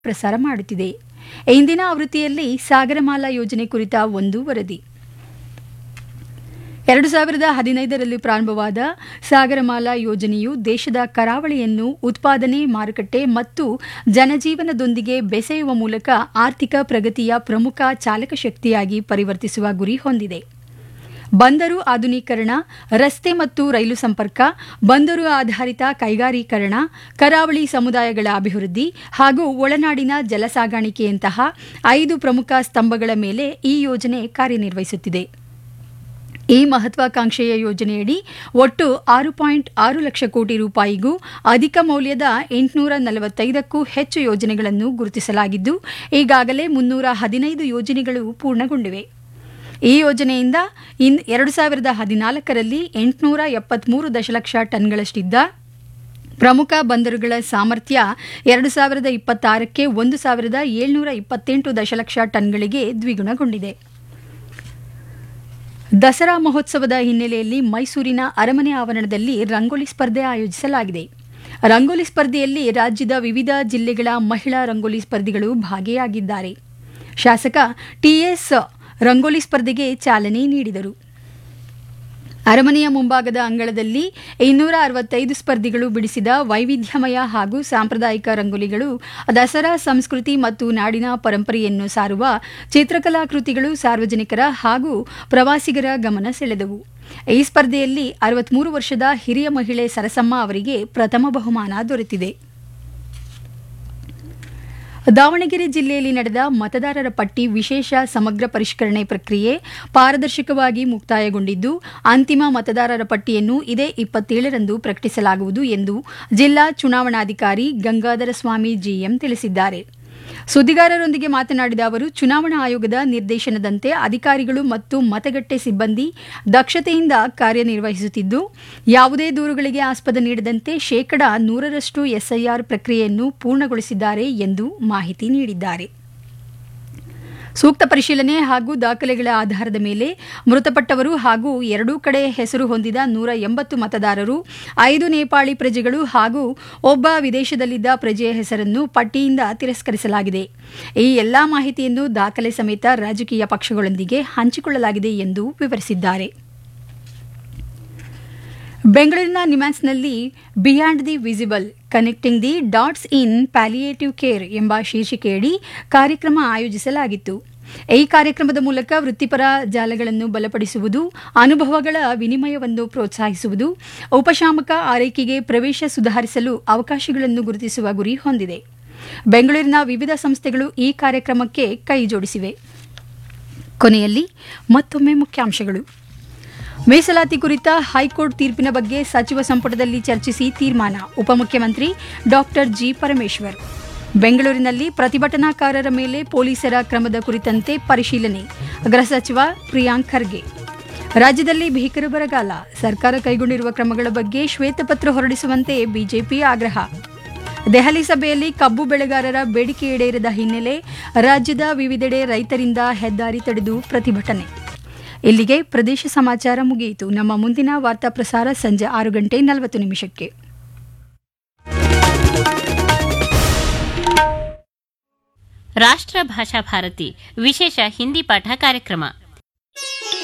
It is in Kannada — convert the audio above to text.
ಪ್ರಸಾರ ಮಾಡುತ್ತಿದೆ ಇಂದಿನ ಆವೃತ್ತಿಯಲ್ಲಿ ಸಾಗರಮಾಲಾ ಯೋಜನೆ ಕುರಿತ ಒಂದು ವರದಿ ಎರಡು ಸಾವಿರದ ಹದಿನೈದರಲ್ಲಿ ಪ್ರಾರಂಭವಾದ ಸಾಗರಮಾಲಾ ಯೋಜನೆಯು ದೇಶದ ಕರಾವಳಿಯನ್ನು ಉತ್ಪಾದನೆ ಮಾರುಕಟ್ಟೆ ಮತ್ತು ಜನಜೀವನದೊಂದಿಗೆ ಬೆಸೆಯುವ ಮೂಲಕ ಆರ್ಥಿಕ ಪ್ರಗತಿಯ ಪ್ರಮುಖ ಚಾಲಕ ಶಕ್ತಿಯಾಗಿ ಪರಿವರ್ತಿಸುವ ಗುರಿ ಹೊಂದಿದೆ ಬಂದರು ಆಧುನೀಕರಣ ರಸ್ತೆ ಮತ್ತು ರೈಲು ಸಂಪರ್ಕ ಬಂದರು ಆಧಾರಿತ ಕೈಗಾರೀಕರಣ ಕರಾವಳಿ ಸಮುದಾಯಗಳ ಅಭಿವೃದ್ಧಿ ಹಾಗೂ ಒಳನಾಡಿನ ಜಲ ಸಾಗಾಣಿಕೆಯಂತಹ ಐದು ಪ್ರಮುಖ ಸ್ತಂಭಗಳ ಮೇಲೆ ಈ ಯೋಜನೆ ಕಾರ್ಯನಿರ್ವಹಿಸುತ್ತಿದೆ ಈ ಮಹತ್ವಾಕಾಂಕ್ಷೆಯ ಯೋಜನೆಯಡಿ ಒಟ್ಟು ಆರು ಪಾಯಿಂಟ್ ಆರು ಲಕ್ಷ ಕೋಟಿ ರೂಪಾಯಿಗೂ ಅಧಿಕ ಮೌಲ್ಯದ ಎಂಟುನೂರ ನಲವತ್ತೈದಕ್ಕೂ ಹೆಚ್ಚು ಯೋಜನೆಗಳನ್ನು ಗುರುತಿಸಲಾಗಿದ್ದು ಈಗಾಗಲೇ ಮುನ್ನೂರ ಹದಿನೈದು ಯೋಜನೆಗಳು ಪೂರ್ಣಗೊಂಡಿವೆ ಈ ಯೋಜನೆಯಿಂದ ಇನ್ ಎರಡು ಸಾವಿರದ ಹದಿನಾಲ್ಕರಲ್ಲಿ ಎಂಟುನೂರ ಎಪ್ಪತ್ಮೂರು ದಶಲಕ್ಷ ಟನ್ಗಳಷ್ಟಿದ್ದ ಪ್ರಮುಖ ಬಂದರುಗಳ ಸಾಮರ್ಥ್ಯ ಎರಡು ಸಾವಿರದ ಇಪ್ಪತ್ತಾರಕ್ಕೆ ಒಂದು ಸಾವಿರದ ಏಳ್ನೂರ ಇಪ್ಪತ್ತೆಂಟು ದಶಲಕ್ಷ ಟನ್ಗಳಿಗೆ ದ್ವಿಗುಣಗೊಂಡಿದೆ ದಸರಾ ಮಹೋತ್ಸವದ ಹಿನ್ನೆಲೆಯಲ್ಲಿ ಮೈಸೂರಿನ ಅರಮನೆ ಆವರಣದಲ್ಲಿ ರಂಗೋಲಿ ಸ್ಪರ್ಧೆ ಆಯೋಜಿಸಲಾಗಿದೆ ರಂಗೋಲಿ ಸ್ಪರ್ಧೆಯಲ್ಲಿ ರಾಜ್ಯದ ವಿವಿಧ ಜಿಲ್ಲೆಗಳ ಮಹಿಳಾ ರಂಗೋಲಿ ಸ್ಪರ್ಧಿಗಳು ಭಾಗಿಯಾಗಿದ್ದಾರೆ ಶಾಸಕ ಟಿಎಸ್ ರಂಗೋಲಿ ಸ್ಪರ್ಧೆಗೆ ಚಾಲನೆ ನೀಡಿದರು ಅರಮನೆಯ ಮುಂಭಾಗದ ಅಂಗಳದಲ್ಲಿ ಇನ್ನೂರ ಅರವತ್ತೈದು ಸ್ಪರ್ಧಿಗಳು ಬಿಡಿಸಿದ ವೈವಿಧ್ಯಮಯ ಹಾಗೂ ಸಾಂಪ್ರದಾಯಿಕ ರಂಗೋಲಿಗಳು ದಸರಾ ಸಂಸ್ಕೃತಿ ಮತ್ತು ನಾಡಿನ ಪರಂಪರೆಯನ್ನು ಸಾರುವ ಚಿತ್ರಕಲಾ ಕೃತಿಗಳು ಸಾರ್ವಜನಿಕರ ಹಾಗೂ ಪ್ರವಾಸಿಗರ ಗಮನ ಸೆಳೆದವು ಈ ಸ್ಪರ್ಧೆಯಲ್ಲಿ ಅರವತ್ಮೂರು ವರ್ಷದ ಹಿರಿಯ ಮಹಿಳೆ ಸರಸಮ್ಮ ಅವರಿಗೆ ಪ್ರಥಮ ಬಹುಮಾನ ದೊರೆತಿದೆ ದಾವಣಗೆರೆ ಜಿಲ್ಲೆಯಲ್ಲಿ ನಡೆದ ಮತದಾರರ ಪಟ್ಟಿ ವಿಶೇಷ ಸಮಗ್ರ ಪರಿಷ್ಕರಣೆ ಪ್ರಕ್ರಿಯೆ ಪಾರದರ್ಶಕವಾಗಿ ಮುಕ್ತಾಯಗೊಂಡಿದ್ದು ಅಂತಿಮ ಮತದಾರರ ಪಟ್ಟಿಯನ್ನು ಇದೇ ಇಪ್ಪತ್ತೇಳರಂದು ಪ್ರಕಟಿಸಲಾಗುವುದು ಎಂದು ಜಿಲ್ಲಾ ಚುನಾವಣಾಧಿಕಾರಿ ಗಂಗಾಧರ ಸ್ವಾಮಿ ಜಿಎಂ ತಿಳಿಸಿದ್ದಾರೆ ಸುದ್ದಿಗಾರರೊಂದಿಗೆ ಮಾತನಾಡಿದ ಅವರು ಚುನಾವಣಾ ಆಯೋಗದ ನಿರ್ದೇಶನದಂತೆ ಅಧಿಕಾರಿಗಳು ಮತ್ತು ಮತಗಟ್ಟೆ ಸಿಬ್ಬಂದಿ ದಕ್ಷತೆಯಿಂದ ಕಾರ್ಯನಿರ್ವಹಿಸುತ್ತಿದ್ದು ಯಾವುದೇ ದೂರುಗಳಿಗೆ ಆಸ್ಪದ ನೀಡದಂತೆ ಶೇಕಡಾ ನೂರರಷ್ಟು ಎಸ್ಐಆರ್ ಪ್ರಕ್ರಿಯೆಯನ್ನು ಪೂರ್ಣಗೊಳಿಸಿದ್ದಾರೆ ಎಂದು ಮಾಹಿತಿ ನೀಡಿದ್ದಾರೆ ಸೂಕ್ತ ಪರಿಶೀಲನೆ ಹಾಗೂ ದಾಖಲೆಗಳ ಆಧಾರದ ಮೇಲೆ ಮೃತಪಟ್ಟವರು ಹಾಗೂ ಎರಡೂ ಕಡೆ ಹೆಸರು ಹೊಂದಿದ ನೂರ ಎಂಬತ್ತು ಮತದಾರರು ಐದು ನೇಪಾಳಿ ಪ್ರಜೆಗಳು ಹಾಗೂ ಒಬ್ಬ ವಿದೇಶದಲ್ಲಿದ್ದ ಪ್ರಜೆಯ ಹೆಸರನ್ನು ಪಟ್ಟಿಯಿಂದ ತಿರಸ್ಕರಿಸಲಾಗಿದೆ ಈ ಎಲ್ಲಾ ಮಾಹಿತಿಯನ್ನು ದಾಖಲೆ ಸಮೇತ ರಾಜಕೀಯ ಪಕ್ಷಗಳೊಂದಿಗೆ ಹಂಚಿಕೊಳ್ಳಲಾಗಿದೆ ಎಂದು ವಿವರಿಸಿದ್ದಾರೆ ಬೆಂಗಳೂರಿನ ನಿಮ್ಯಾನ್ಸ್ನಲ್ಲಿ beyond the visible connecting the dots in palliative care ಎಂಬ ಶೀರ್ಷಿಕೆಯಡಿ ಕಾರ್ಯಕ್ರಮ ಆಯೋಜಿಸಲಾಗಿತ್ತು ಈ ಕಾರ್ಯಕ್ರಮದ ಮೂಲಕ ವೃತ್ತಿಪರ ಜಾಲಗಳನ್ನು ಬಲಪಡಿಸುವುದು ಅನುಭವಗಳ ವಿನಿಮಯವನ್ನು ಪ್ರೋತ್ಸಾಹಿಸುವುದು ಉಪಶಾಮಕ ಆರೈಕೆಗೆ ಪ್ರವೇಶ ಸುಧಾರಿಸಲು ಅವಕಾಶಗಳನ್ನು ಗುರುತಿಸುವ ಗುರಿ ಹೊಂದಿದೆ ಬೆಂಗಳೂರಿನ ವಿವಿಧ ಸಂಸ್ಥೆಗಳು ಈ ಕಾರ್ಯಕ್ರಮಕ್ಕೆ ಕೈಜೋಡಿಸಿವೆ ಕೊನೆಯಲ್ಲಿ ಮತ್ತೊಮ್ಮೆ ಮುಖ್ಯಾಂಶಗಳು ಮೀಸಲಾತಿ ಕುರಿತ ಹೈಕೋರ್ಟ್ ತೀರ್ಪಿನ ಬಗ್ಗೆ ಸಚಿವ ಸಂಪುಟದಲ್ಲಿ ಚರ್ಚಿಸಿ ತೀರ್ಮಾನ ಉಪಮುಖ್ಯಮಂತ್ರಿ ಡಾಕ್ಟರ್ ಜಿ ಪರಮೇಶ್ವರ್ ಬೆಂಗಳೂರಿನಲ್ಲಿ ಪ್ರತಿಭಟನಾಕಾರರ ಮೇಲೆ ಪೊಲೀಸರ ಕ್ರಮದ ಕುರಿತಂತೆ ಪರಿಶೀಲನೆ ಗೃಹ ಸಚಿವ ಪ್ರಿಯಾಂಕ್ ಖರ್ಗೆ ರಾಜ್ಯದಲ್ಲಿ ಭೀಕರ ಬರಗಾಲ ಸರ್ಕಾರ ಕೈಗೊಂಡಿರುವ ಕ್ರಮಗಳ ಬಗ್ಗೆ ಶ್ವೇತಪತ್ರ ಹೊರಡಿಸುವಂತೆ ಬಿಜೆಪಿ ಆಗ್ರಹ ದೆಹಲಿ ಸಭೆಯಲ್ಲಿ ಕಬ್ಬು ಬೆಳೆಗಾರರ ಬೇಡಿಕೆ ಈಡೇರದ ಹಿನ್ನೆಲೆ ರಾಜ್ಯದ ವಿವಿಧೆಡೆ ರೈತರಿಂದ ಹೆದ್ದಾರಿ ತಡೆದು ಪ್ರತಿಭಟನೆ ಇಲ್ಲಿಗೆ ಪ್ರದೇಶ ಸಮಾಚಾರ ಮುಗಿಯಿತು ನಮ್ಮ ಮುಂದಿನ ವಾರ್ತಾ ಪ್ರಸಾರ ಸಂಜೆ ಆರು ಗಂಟೆ ನಲವತ್ತು ನಿಮಿಷಕ್ಕೆ ರಾಷ್ಟ್ರ ಭಾಷಾ ಭಾರತಿ ವಿಶೇಷ ಹಿಂದಿ ಪಾಠ ಕಾರ್ಯಕ್ರಮ